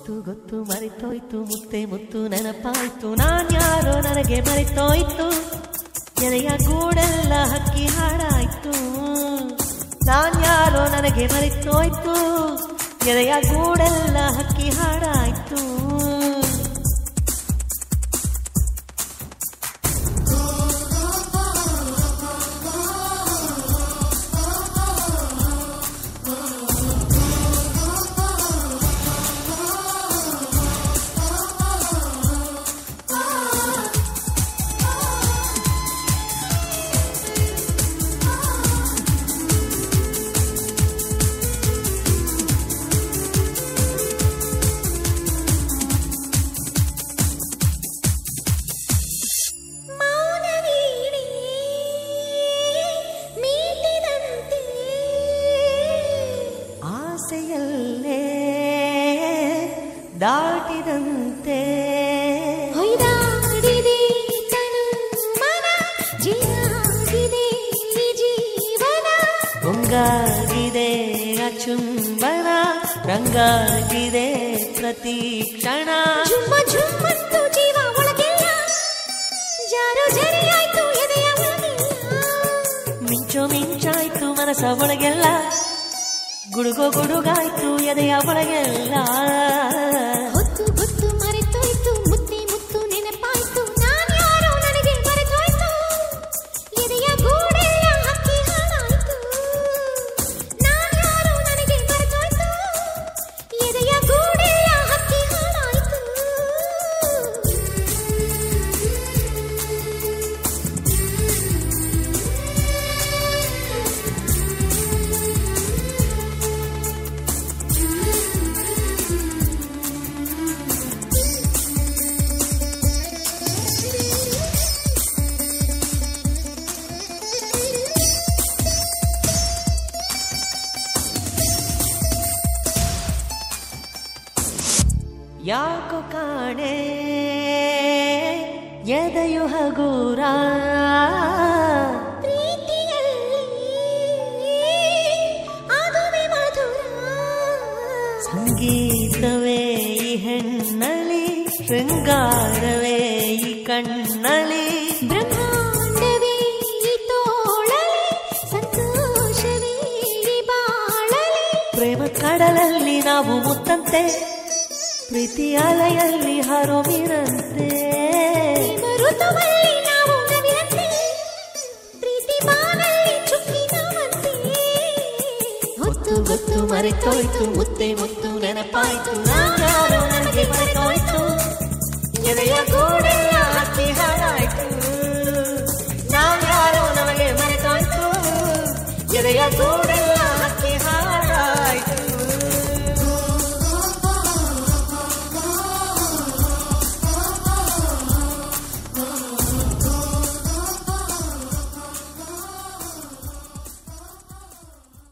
ಗೊತ್ತು ಗೊತ್ತು ಮರೆತೋಯ್ತು ಮುತ್ತೆ ಮುತ್ತು ನೆನಪಾಯ್ತು ನಾನ್ಯಾರೋ ನನಗೆ ಮರೆತೋಯ್ತು ಎದೆಯ ಗೂಡೆಲ್ಲ ಹಕ್ಕಿ ಹಾಡಾಯ್ತು ನಾನ್ಯಾರೋ ನನಗೆ ಮರೆತೋಯ್ತು ಎದೆಯ ಗೂಡೆಲ್ಲ ಹಕ್ಕಿ ಹಾಡಾಯ್ತು ಮೌನವೀಣೆ ಮೀಟಿದಂತೆ ಆಸೆಯಲ್ಲೇ ದಾಟಿದಂತೆ ಹೊಯ್ದಾಡಿದೆ ತನು ಮನ ಜೀವಾಗಿದೆ ಈ ಜೀವನ ಮುಂಗಾಗಿದೆ ಅಚುಂಬನ ರಂಗಾಗಿದೆ ಪ್ರತಿ ಕ್ಷಣ ಜುಮ್ಮ ಜುಮ್ಮಂತು ಜೀವ ಒಳಗೆಲ್ಲ ಜಾರು ಜರಿಯಾಯ್ತು ಎದೆಯ ಒಳಗೆಲ್ಲ ಮಿಂಚು ಮಿಂಚಾಯ್ತು ಮನಸ ಒಳಗೆಲ್ಲ ಗುಡುಗು ಗುಡುಗಾಯ್ತು ಎದೆಯ ಒಳಗೆಲ್ಲ ಹೊತ್ತು ಗೊತ್ತು ಮರೆತೋಯ್ತು ಮುತ್ತಿ ಮುತ್ತು ನೆನಪಾಯ್ತು ನಾನ್ಯಾರೋ ನನಗೆ ಮರೆತೋಯ್ತು ಎದೆಯ ಗೂಡೆಲ್ಲ ಹಕ್ಕಿ ಹಾಡಾಯ್ತು ನಾನ್ಯಾರೋ ನನಗೆ ಮರೆತೋಯ್ತು ಎದೆಯ ಗೂಡೆಲ್ಲ ಹಕ್ಕಿ ಹಾಡಾಯ್ತು ಯಾಕೋ ಕಾಣೆ ಎದೆಯು ಹಗೂರ ಪ್ರೀತಿಯಲ್ಲಿ ಅದುವೆ ಮಧುರ ಸಂಗೀತವೇ ಈ ಹೆಣ್ಣಲಿ ಶೃಂಗಾರವೇ ಈ ಕಣ್ಣಲಿ ಬ್ರಹ್ಮಾಂಡವೇ ಈ ತೋಳಲಿ ಸಂತೋಷವೇ ಈ ಬಾಳಲಿ ಪ್ರೇಮ ಕಡಲಲ್ಲಿ ನಾವು ಮುತ್ತಂತೆ ಪ್ರೀತಿ ಅಲೆಯಲ್ಲಿ ಹರೋ ಮೀರಂತೆ ಪ್ರೇಮ ಋತುವಲ್ಲಿ ನಾವು ನವಿರಂತೆ ಪ್ರೀತಿ ಬಾನಲ್ಲಿ ಚುಕ್ಕಿನವಂತೆ ಹೊತ್ತು ಗೊತ್ತು ಮರೆತೋಯ್ತು ಮುತ್ತೆ ಮುತ್ತು ನೆನಪಾಯ್ತು ನಾನ